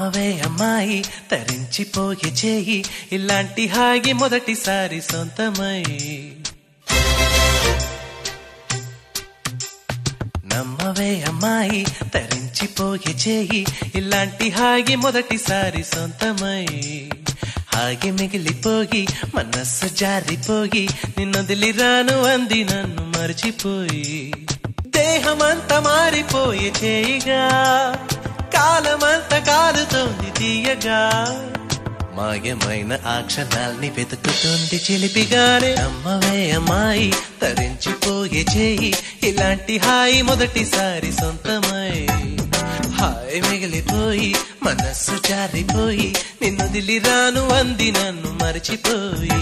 నమ్మవే అమ్మాయి తరించిపోయే చేయి ఇలాంటి హాయి మొదటిసారి సొంతమై నమ్మవే అమ్మాయి తరించిపోయే చేయి ఇలాంటి హాయి మొదటిసారి సొంతమై హాగి మిగిలిపోయి మనస్సు జారిపోయి నిన్నొదిలి రాను అంది నన్ను మర్చిపోయి దేహమంతా మారిపోయే చేయిగా కాలమంతా కాలుతోంది తీయగా మాయమైన ఆ క్షణాల్ని వెతుకుతుంది చిలిపిగానే అమ్మవే అమ్మాయి తరించిపోయే చేయి ఇలాంటి హాయి మొదటిసారి సొంతమై హాయి మిగిలిపోయి మనస్సు జారిపోయి నిన్ను రాను అంది నన్ను మర్చిపోయి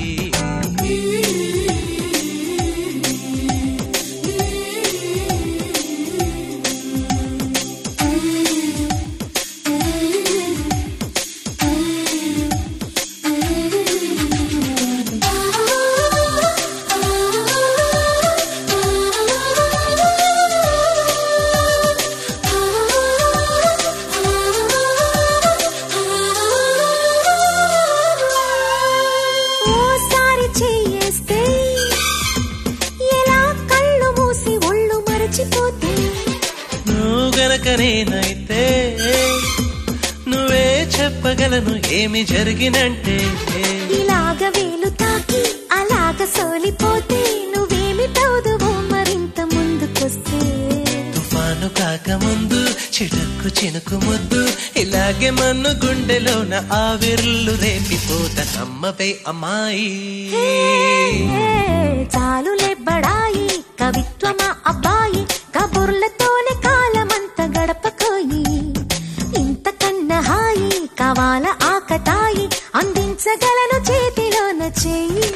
ఓసారి చేయేస్తే ఎలా కళ్ళు మూసి ఒళ్ళు మరచిపోతే నువ్వు గనక నేనైతే నువ్వే చెప్పగలను ఏమి జరిగినంటే ఇలాగ వేలు తాకి అలాగ సోలిపోతే నువ్వేమిటవుదువో మరింత ముందుకొస్తే తుఫాను కాకముందు చిడుక్కు చినుకు ముద్దు ఇలాగే మన్ను గుండెలోన ఆవిర్లు రేపిపోత నమ్మవే అమ్మాయి ఏ, చాలులే బడాయి కవిత్వమా అబ్బాయి కబుర్లతోనే కాలమంత గడపకోయి ఇంతకన్నా హాయి కావాల ఆకతాయి అందించగలను చేతిలోన చెయ్యి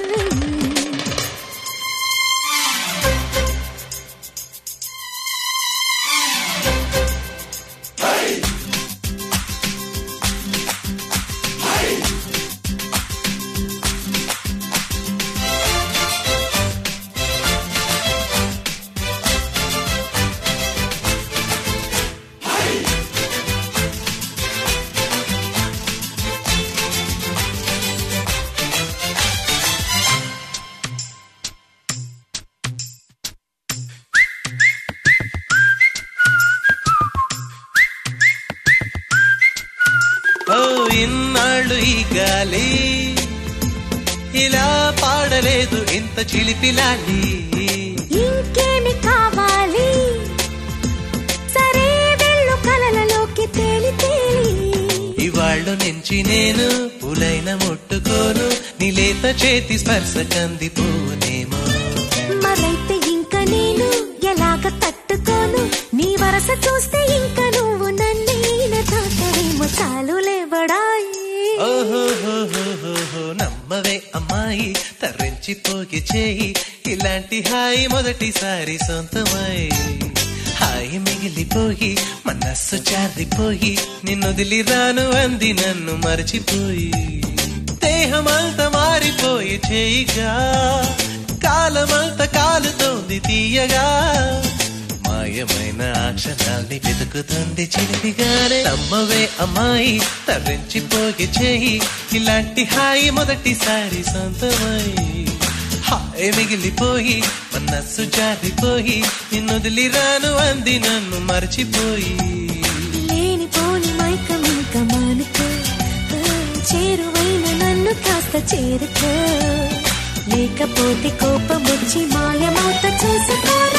ఓ ఇన్నాళ్ళు ఈ గాలి ఇలా పాడలేదు ఇంత చిలిపిలాలి ఇంకేమి కావాలి సరే వెళ్ళు కలలలోకి తేలి తేలి ఇవాళ్ళు నుంచి నేను పులైన ముట్టుకోను నిలేత చేతి స్పర్శ కందిపోనేమో మరైతే ఇంక నేను ఎలాగ తట్టుకోను నీ వరస చూస్తే ఇంక నువ్వు నన్నీన తాతవేమో చాలులే బడాయి ఓహోహోహోహో నమ్మవే అమ్మాయి తరించిపోయి చేయి ఇలాంటి హాయి మొదటిసారి సొంతమై హాయి మిగిలిపోయి మనస్సు జారిపోయి నిన్నొదిలి రాను అంది నన్ను మర్చిపోయి దేహమంతా మారిపోయి చేయిగా కాలమంతా కాలుతోంది తీయగా మాయమైన ఆ క్షణాల్ని వెతుకుతుంది చిలిపిగానే నమ్మవే అమ్మాయి తరించిపోయి చేయి ఇలాంటి హాయి మొదటిసారి సొంతమై హాయి మిగిలిపోయి మనస్సు జారిపోయి నిన్నొదిలి రాను అంది నన్ను మర్చిపోయి లేనిపోని మైకం ఇంక మానుకో ఆ, చేరువైన నన్ను కాస్త చేరుకో లేకపోతే కోపం వచ్చి మాయమౌత చూసుకోరా